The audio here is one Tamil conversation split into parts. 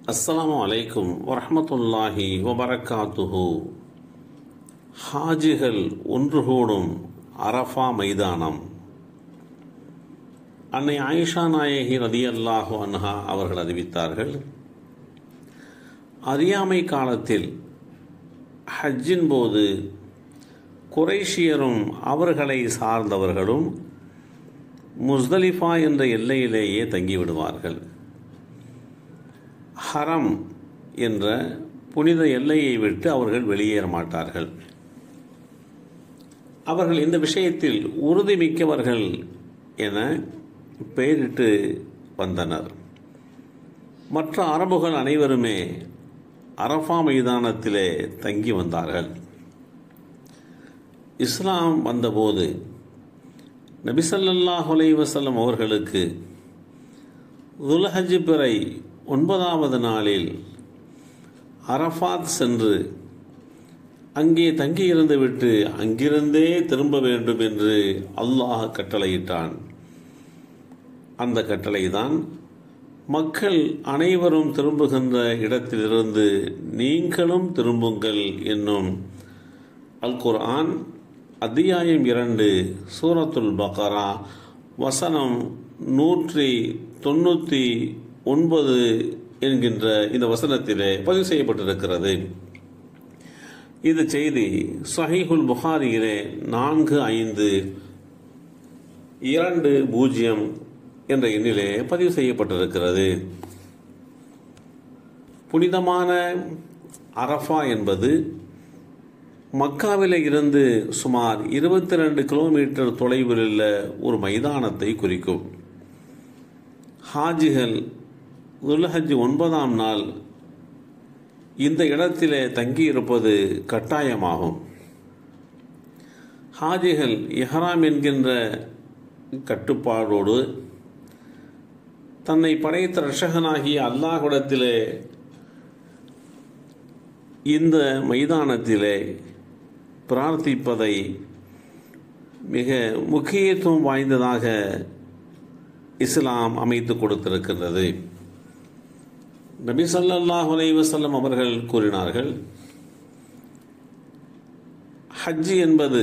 அஸ்ஸலாமு அலைக்கும் வரஹ்மத்துல்லாஹி வபரக்காத்துஹு ஹாஜிகள் ஒன்று கூடும் அரஃபா மைதானம் அன்னை ஆயிஷா நாயகி ரதியல்லாஹு அன்ஹா அவர்கள் அறிவித்தார்கள் அறியாமை காலத்தில் ஹஜ்ஜின் போது குறைஷியரும் அவர்களை சார்ந்தவர்களும் முஸ்தலிஃபா என்ற எல்லையிலேயே தங்கிவிடுவார்கள் ஹரம் என்ற புனித எல்லையை விட்டு அவர்கள் வெளியேற மாட்டார்கள் அவர்கள் இந்த விஷயத்தில் உறுதிமிக்கவர்கள் என பெயரிட்டு வந்தனர் மற்ற அரபுகள் அனைவருமே அரஃபா மைதானத்திலே தங்கி வந்தார்கள் இஸ்லாம் வந்தபோது நபிசல்லாஹ் வசல்லம் அவர்களுக்கு துல்ஹஜ் பிறை ஒன்பதாவது நாளில் அரஃபாத் சென்று அங்கே தங்கியிருந்து விட்டு அங்கிருந்தே திரும்ப வேண்டும் என்று அல்லாஹ் கட்டளையிட்டான் அந்த கட்டளைதான் மக்கள் அனைவரும் திரும்புகின்ற இடத்திலிருந்து நீங்களும் திரும்புங்கள் என்னும் அல் குர்ஆன் அத்தியாயம் இரண்டு சூரத்துல் பக்ரா வசனம் நூற்றி தொண்ணூற்றி ஒன்பது என்கின்ற இந்த வசனத்திலே பதிவு செய்யப்பட்டிருக்கிறது இந்த செய்தி சஹீஹுல் புகாரியிலே நான்கு ஐந்து இரண்டு பூஜ்ஜியம் என்ற எண்ணிலே பதிவு செய்யப்பட்டிருக்கிறது புனிதமான அரஃபா என்பது மக்காவில் இருந்து சுமார் இருபத்தி ரெண்டு கிலோமீட்டர் தொலைவில் உள்ள ஒரு மைதானத்தை குறிக்கும் ஹாஜிகள் துல்ஹஜ் ஒன்பதாம் நாள் இந்த இடத்திலே தங்கியிருப்பது கட்டாயமாகும் ஹாஜிகள் இஹ்ராம் என்கின்ற கட்டுப்பாடோடு தன்னை படைத்த ரஷகனாகிய அல்லாஹுடத்திலே இந்த மைதானத்திலே பிரார்த்திப்பதை மிக முக்கியத்துவம் வாய்ந்ததாக இஸ்லாம் அமைத்து கொடுத்திருக்கின்றது நபி சல்லாஹ் வசல்லம் அவர்கள் கூறினார்கள் ஹஜ் என்பது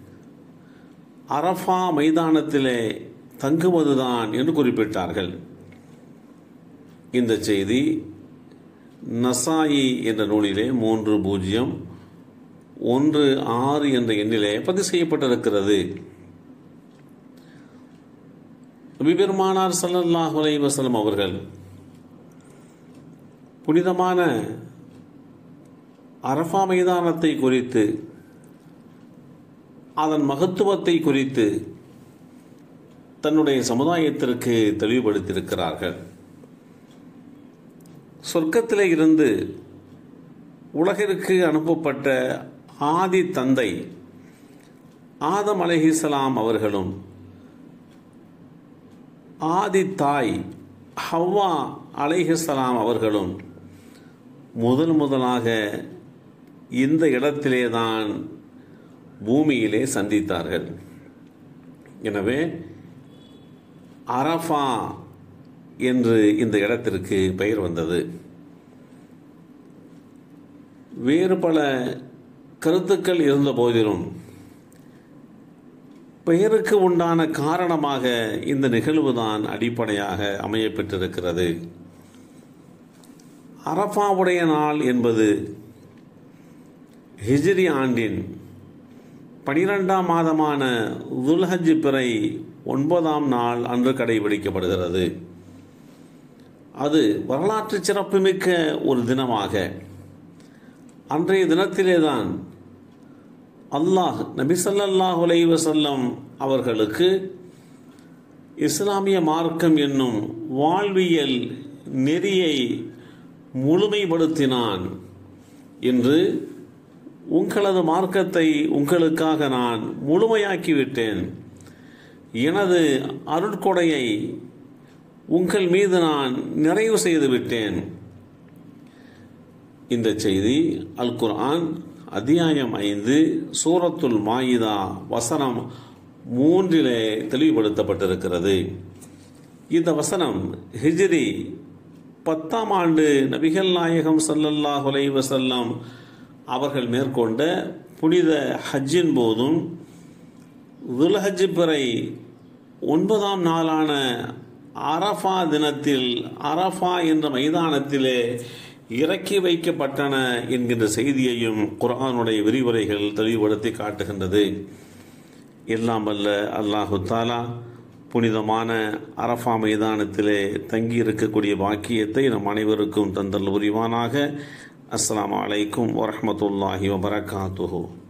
அரஃபா மைதானத்திலே தங்குவதுதான் என்று குறிப்பிட்டார்கள் இந்த செய்தி நசாயி என்ற நூலிலே மூன்று பூஜ்ஜியம் ஒன்று ஆறு என்ற எண்ணிலே பதிவு செய்யப்பட்டிருக்கிறது விபெருமானார் சல்லல்லாஹ் வசலம் அவர்கள் புனிதமான அரஃபா மைதானத்தை குறித்து அதன் மகத்துவத்தை குறித்து தன்னுடைய சமுதாயத்திற்கு தெளிவுபடுத்தியிருக்கிறார்கள் சொர்க்கத்திலே இருந்து உலகிற்கு அனுப்பப்பட்ட ஆதி தந்தை ஆதம் அலஹிசலாம் அவர்களும் ஆதி தாய் ஹவ்வா அலைஹிஸ்லாம் அவர்களும் முதல் முதலாக இந்த இடத்திலே தான் பூமியிலே சந்தித்தார்கள் எனவே அரஃபா என்று இந்த இடத்திற்கு பெயர் வந்தது வேறு பல கருத்துக்கள் இருந்த போதிலும் பெயருக்கு உண்டான காரணமாக இந்த நிகழ்வுதான் அடிப்படையாக அமையப்பெற்றிருக்கிறது அரஃபாவுடைய நாள் என்பது ஹிஜ்ரி ஆண்டின் பனிரெண்டாம் மாதமான துல்ஹஜ் பிறை ஒன்பதாம் நாள் அன்று கடைபிடிக்கப்படுகிறது அது வரலாற்று சிறப்புமிக்க ஒரு தினமாக அன்றைய தினத்திலே தான் அல்லாஹ் நபிசல்லாஹ் வசல்லம் அவர்களுக்கு இஸ்லாமிய மார்க்கம் என்னும் வாழ்வியல் நெறியை முழுமைப்படுத்தினான் என்று உங்களது மார்க்கத்தை உங்களுக்காக நான் முழுமையாக்கிவிட்டேன் எனது அருட்கொடையை உங்கள் மீது நான் நிறைவு செய்து விட்டேன் இந்த செய்தி அல் குர்ஆன் அத்தியாயம் ஐந்து சூரத்துல் மாயிதா வசனம் மூன்றிலே தெளிவுபடுத்தப்பட்டிருக்கிறது இந்த வசனம் ஹிஜ்ரி பத்தாம் ஆண்டு நபிகள் நாயகம் ஸல்லல்லாஹு அலைஹி வஸல்லம் அவர்கள் மேற்கொண்ட புனித ஹஜ்ஜின் போதும் துல்ஹஜ் பிறை ஒன்பதாம் நாளான அரஃபா தினத்தில் அரஃபா என்ற மைதானத்திலே இறக்கி வைக்கப்பட்டன என்கின்ற செய்தியையும் குர்ஆனுடைய விரிவுரைகள் தெளிவுபடுத்தி காட்டுகின்றது எல்லாம் வல்ல அல்லாஹு தாலா புனிதமான அரஃபா மைதானத்திலே தங்கி இருக்கக்கூடிய பாக்கியத்தை நம் அனைவருக்கும் தந்தல் புரிவானாக அஸ்ஸலாமு அலைக்கும் வரஹ்மத்துல்லாஹி வபரகாத்துஹு